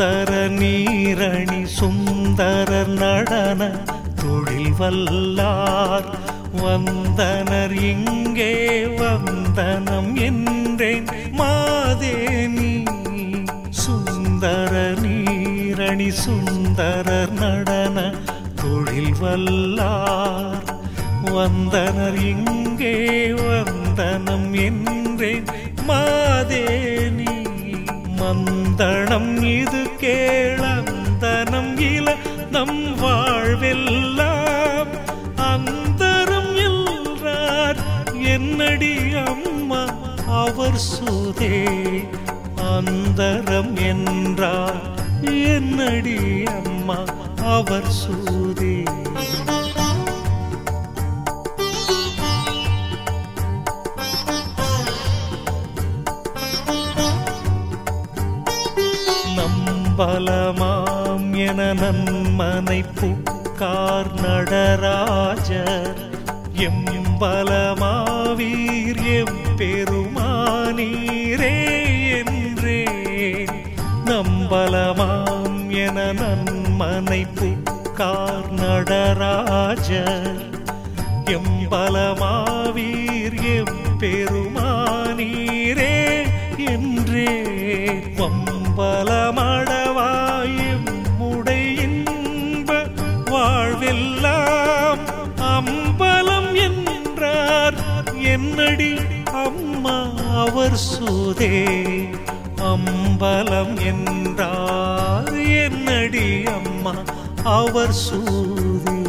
சுந்தர நீரணி சுந்தர நடன தொழில் வல்லார் வந்தனர் இங்கே வந்தனம் என்றேன் மாதேனி சுந்தர நீரணி சுந்தர நடன தொழில் வல்லார் வந்தனர் இங்கே வந்தனம் என்றேன் மாதேனி மந்தனம் இது கேளந்தனம் இல நம் வாழ்வெல்லாம் அந்தரம் என்றார் என்னடி அம்மா அவர் சுதே அந்தரம் என்றார் என்னடி அம்மா அவர் சூதே நம்பலமாம் என நன்மனை புக்கார் நடராஜர் எம்பலமாவீர் எம்பெருமானீரே என்றே நம்பலமாம் என நன்மனை புக்கார் நடராஜர் எம்பலமாவீர் எம்பெருமானீரே என்றே வம்பலமடவாயும் முடையின்ப வாழ்வெல்லாம் அம்பலம் என்றார் என்னடி அம்மா அவர் சூதே அம்பலம் என்றார் என்னடி அம்மா அவர் சூதே